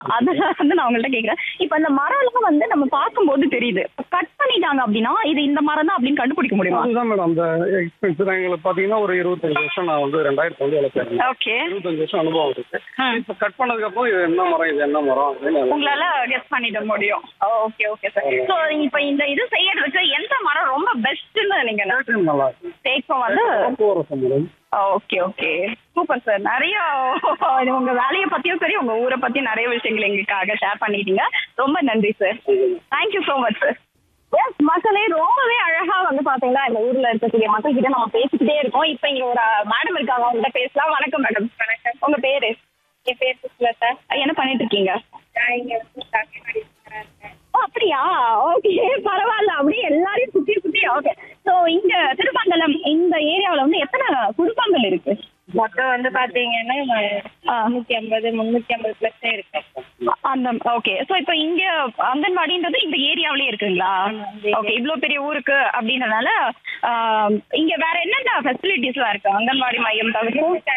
அதனால வந்து நான் உங்கள்ட்ட கேக்குறேன் இப்ப இந்த மரம் எல்லாம் வந்து நம்ம பார்க்கும்போது தெரியுது கட் பண்ணிட்டாங்க அப்படின்னா இது இந்த மரம் தான் அப்படின்னு கண்டுபிடிக்க முடியுமா அதுதான் மேடம் அந்த எக்ஸ்பென்ஸ் எங்களுக்கு பார்த்தீங்கன்னா ஒரு இருபத்தஞ்சு வருஷம் நான் வந்து ரெண்டாயிரத்தி வந்து வளர்த்தேன் ஓகே இருபத்தஞ்சு வருஷம் அனுபவம் இருக்கு இப்போ கட் பண்ணதுக்கு அப்புறம் இது என்ன மரம் இது என்ன மரம் அப்படின்னு உங்களால கெஸ் பண்ணிட முடியும் ஓகே ஓகே சார் சோ இப்ப இந்த இது செய்யறதுக்கு எந்த மரம் ரொம்ப பெஸ்ட்னு நீங்க கேட்டரிங் நல்லா இருக்கு தேக்கம் வந்து போக்குவரத்து madam okay okay super sir நிறைய உங்க வேலையை பத்தியும் சரி உங்க ஊரை பத்தியும் நிறைய விஷயங்கள் எங்களுக்காக ஷேர் பண்ணிட்டீங்க ரொம்ப நன்றி sir thank you so much sir yes மக்களே ரொம்பவே அழகா வந்து பாத்தீங்கன்னா இந்த ஊர்ல இருக்கக்கூடிய மக்கள் கிட்ட நம்ம பேசிக்கிட்டே இருக்கோம் இப்ப இங்க ஒரு மேடம் இருக்காங்க அவங்க கிட்ட பேசலாம் வணக்கம் மேடம் வணக்கம் உங்க பேரு என் பேர் சுஷ்லதா என்ன பண்ணிட்டு இருக்கீங்க நான் இங்க வந்து தமிழ்நாடு இருக்கேன் ஓ அப்படியா ஓகே பரவாயில்ல அப்படியே எல்லாரையும் சுத்தி சுத்தி ஓகே சோ இங்க திருப்பந்தலம் இந்த ஏரியாவுல வந்து எத்தனை குடும்பங்கள் இருக்கு மொத்தம் வந்து பாத்தீங்கன்னா ஆ. முன்னூத்தி ஐம்பது முன்னூத்தி ஐம்பது பிளஸ் இருக்கு அந்த ஓகே சோ இப்போ இங்க அங்கன்வாடின்றது இந்த ஏரியாவிலே இருக்குங்களா ஆமா, இந்த area. ஓகே இவ்ளோ பெரிய ஊருக்கு அப்படின்றனால ஆஹ், இங்க வேற என்னென்ன ஃபெசிலிட்டிஸ்லாம் இருக்கு அங்கன்வாடி மையம் தவிர்த்து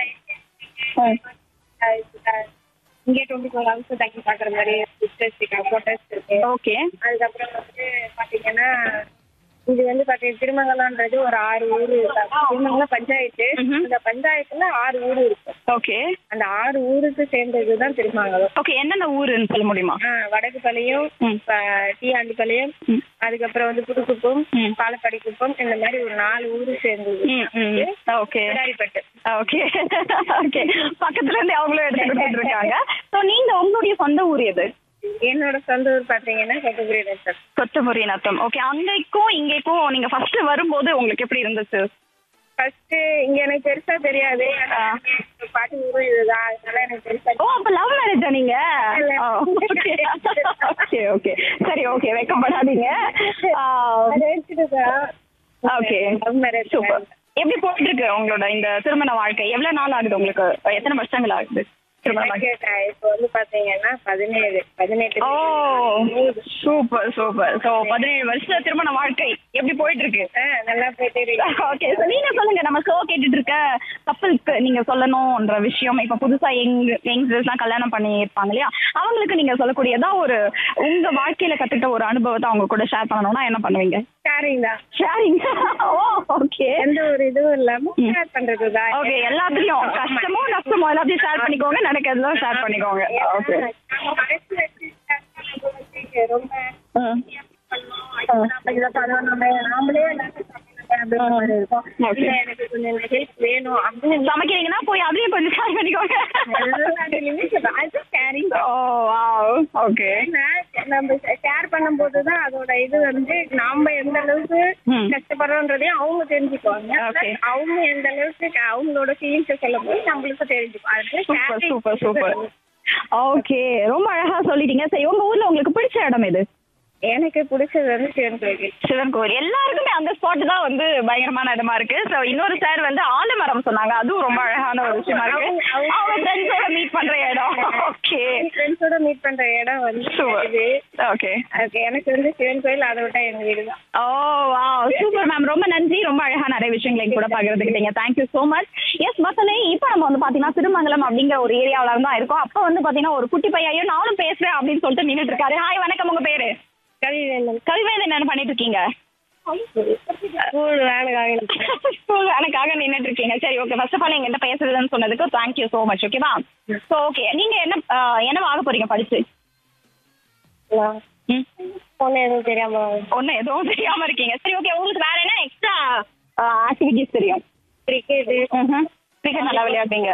இங்க டுவெண்ட்டி ஃபோர் ஹவர்ஸ் தங்கி பாக்குற மாதிரி சிஸ்டர்ஸ் இருக்கு போட்டோஸ் இருக்கு ஓகே அதுக்கப்புறம் வந்து பாத்தீங்கன்னா இது வந்து பாத்தீங்கன்னா திருமங்கலம்ன்றது ஒரு ஆறு ஊர் திருமங்கலம் பஞ்சாயத்து ம்ஹும். இந்த பஞ்சாயத்துல ஆறு ஊர் இருக்கு ஓகே அந்த ஆறு ஊருக்கு சேர்ந்ததுதான் திருமங்கலம் ஓகே என்னென்ன ஊருன்னு சொல்ல முடியுமா ஆ, வடக்குப்பாளையம் ம். ப- டீஆண்டிப்பாளையம் ம். அதுக்கப்புறம் வந்து புதுக்குப்பம் ம். பாலப்பாடி குப்பம் இந்த மாதிரி ஒரு நாலு ஊரு சேர்ந்தது ம் ம் ஓகே விடாரிப்பட்டு ஓகே ஓகே பக்கத்துல இருந்து அவங்களும் எடுத்து கொடுத்துட்டு இருக்காங்க சோ நீங்க உங்களுடைய சொந்த ஊர் எது என்னோட சொந்த ஊர் பாத்தீங்கன்னா கொட்டகுடி சார் கொத்தமுறி நத்தம் ஓகே அங்கேக்கும் இங்கேக்கும் நீங்க ஃபர்ஸ்ட் வரும்போது உங்களுக்கு எப்படி இருந்துச்சு ஃபர்ஸ்ட் இங்க எனக்கு பெருசா தெரியாது ஆனா ஆ. எங்க பாட்டி ஊரும் இதுதான் அதனால எனக்கு பெருசா ஓ அப்ப லவ் மேரேஜா நீங்க இல்ல. ஓகே ஓகே சரி ஓகே வெக்கப்படாதீங்க அதை வச்சுட்டுதான் ஓகே love marriage சூப்பர் எப்படி போயிட்டு இருக்கு உங்களோட இந்த திருமண வாழ்க்கை எவ்வளவு நாள் ஆகுது உங்களுக்கு எத்தனை வருஷங்கள் ஆகுது திருமண வாழ்க்கை எனக்கு இப்போ வந்து பாத்தீங்கன்னா பதினேழு பதினெட்டு ஓ சூப்பர் சூப்பர் சோ பதினேழு வருஷ திருமண வாழ்க்கை எப்படி போயிட்டு இருக்கு ஆ, நல்லா போயிட்டு இருக்கு ஓகே so நீங்க சொல்லுங்க நம்ம ஷோ கேட்டுட்டு இருக்க கப்பலுக்கு நீங்க சொல்லணும்ன்ற விஷயம் இப்ப புதுசா யங் யங்ஸ்டர்ஸ்லாம் கல்யாணம் பண்ணி இருப்பாங்க இல்லையா அவங்களுக்கு நீங்க சொல்லக்கூடியதா ஒரு உங்க வாழ்க்கையில கத்துக்கிட்ட ஒரு அனுபவத்தை அவங்க கூட ஷேர் பண்ணணும்னா என்ன பண்ணுவீங்க ஷேரிங் தான் ஷேரிங் ஓ ஓகே எந்த ஒரு இதுவும் இல்லாம ஷேர் பண்றதுதான் ஓகே எல்லாத்துலயும் கஷ்டமோ நஷ்டமோ எல்லாத்தையும் ஷேர் பண்ணிக்கோங்க நடக்கிறதுலாம் ஷேர் பண்ணிக்கோங்க ஓகே நம்ம மனசுல வச்சு share பண்ணும்போது வந்து ரொம்ப பண்ணோம். ஐயோ, நம்ம இதை பண்ணோம், நம்ம நாமளே எல்லாத்தையும் பண்ணணுமே அப்படின்ற மாதிரி இருக்கும். Okay. இல்ல, எனக்கு கொஞ்சம் ஹெல்ப் வேணும் அப்படின்னு சமைக்கிறீங்கன்னா போய் அதுலயும் கொஞ்சம் ஷேர் பண்ணிக்கோங்க எல்லாத்துலயுமே சொல்றேன். அது sharing தான். ஓ ஓகே ஏன்னா, நம்ம ஷேர் பண்ணும்போது தான் அதோட இது வந்து நாம எந்த அளவுக்கு ம். கஷ்டப்படுறோன்றதையும் அவங்க தெரிஞ்சுக்குவாங்க Okay. Plus அவங்க எந்த அளவுக்கு க- அவங்களோட ஃபீலிங்ஸ் சொல்லும் போது நம்மளுக்கு தெரிஞ்சுக்கும் அதனால super sharing super super okay ரொம்ப அழகா சொல்லிட்டீங்க சரி உங்க ஊர்ல உங்களுக்கு பிடிச்ச இடம் எது எனக்கு பிடிச்சது வந்து சிவன் கோயில் சிவன் கோவில் எல்லாருக்குமே அந்த ஸ்பாட் தான் வந்து பயங்கரமான இடமா இருக்கு சோ இன்னொரு சார் வந்து ஆலமரம் சொன்னாங்க அதுவும் ரொம்ப அழகான ஒரு விஷயமா இருக்கு அவங்க- அவங்க- அவங்க ஃப்ரெண்ட்ஸோட மீட் பண்ற இடம் ஓகே ஃப்ரெண்ட்ஸோட மீட் பண்ற இடம் வந்து Super. இது ஓகே அதுக்கு எனக்கு வந்து சிவன் கோயில் அதை விட்டா எங்க வீடு தான் ஓ வா சூப்பர் மேம் ரொம்ப நன்றி ரொம்ப அழகா நிறைய விஷயங்களை எங்க கூட பகிர்ந்துக்கிட்டீங்க தேங்க்யூ சோ மச் எஸ் மக்களே இப்போ நம்ம வந்து பாத்தீங்கன்னா திருமங்கலம் அப்படிங்கிற ஒரு ஏரியாவில தான் இருக்கோம் அப்போ வந்து பாத்தீங்கன்னா ஒரு குட்டி பையன் ஐயோ நானும் பேசுறேன் அப்படின்னு சொல்லிட்டு நின்னுட்டு இருக்காரு ஹாய் வணக்கம் உங்க பேரு கல்விவேந்தன் கவிவேந்தன் என்ன பண்ணிட்டு இருக்கீங்க ஸ்கூல் வேலைக்காக ஸ்கூல் எனக்காக நின்னுட்டு இருக்கீங்க சரி ஓகே ஃபர்ஸ்ட் ஆஃப் ஆல் எங்கிட்ட பேசுறதுன்னு சொன்னதுக்கு தேங்க்யூ ஸோ மச் ஓகேவா ஸோ ஓகே நீங்க என்ன ஆஹ், என்ன ஆக போறீங்க படிச்சு ம் பொண்ணு எதுவும் தெரியாம ஒன்றும் எதுவும் தெரியாம இருக்கீங்க சரி ஓகே உங்களுக்கு வேற என்ன எக்ஸ்ட்ரா ஆக்டிவிட்டிஸ் தெரியும் கிரிக்கெட்டு கிரிக்கெட் நல்லா விளையாடுவீங்க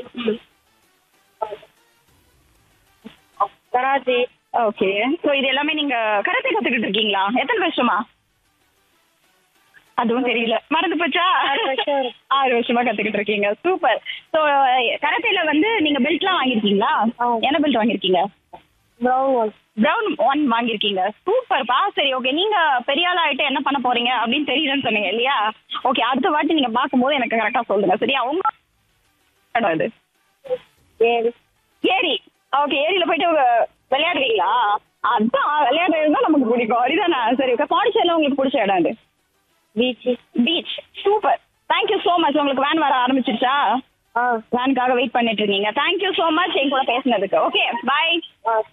கராத்தே ஓகே ஸோ இது எல்லாமே நீங்க கராத்தே கத்துக்கிட்டு இருக்கீங்களா எத்தனை வருஷமா அதுவும் தெரியல மறந்து போச்சா ஆறு வருஷம் இருக்கு. ஆறு வருஷமா கத்துக்கிட்டு இருக்கீங்க சூப்பர் ஸோ கராத்தேல வந்து நீங்க பெல்ட்லாம் வாங்கியிருக்கீங்களா ஆ. என்ன பெல்ட் வாங்கியிருக்கீங்க ப்ரௌன் ஒன் ப்ரௌன் ஒன் வாங்கியிருக்கீங்க சூப்பர்ப்பா சரி ஓகே நீங்க பெரிய ஆள் ஆயிட்டு என்ன பண்ண போறீங்க அப்படின்னு தெரியுதுன்னு சொன்னீங்க இல்லையா ஓகே அடுத்த வாட்டி நீங்க பார்க்கும்போது எனக்கு கரெக்டா சொல்லுங்க சரியா உங்க இடம் இது ஏழு ஏரி ஓகே ஏரியில போயிட்டு உங்க- விளையாடுவீங்களா அதான் விளையாடுறது தான் நமக்கு பிடிக்கும் அப்படிதானே சரி ஓகே பாண்டிச்சேரியில் உங்களுக்கு பிடிச்ச இடம் இது beach beach super thank you so much உங்களுக்கு வேன் வர ஆரம்பிச்சிருச்சா வேனுக்காக வெயிட் பண்ணிட்டு இருக்கீங்க தேங்க்யூ ஸோ மச் என் கூட பேசினதுக்கு ஓகே பாய்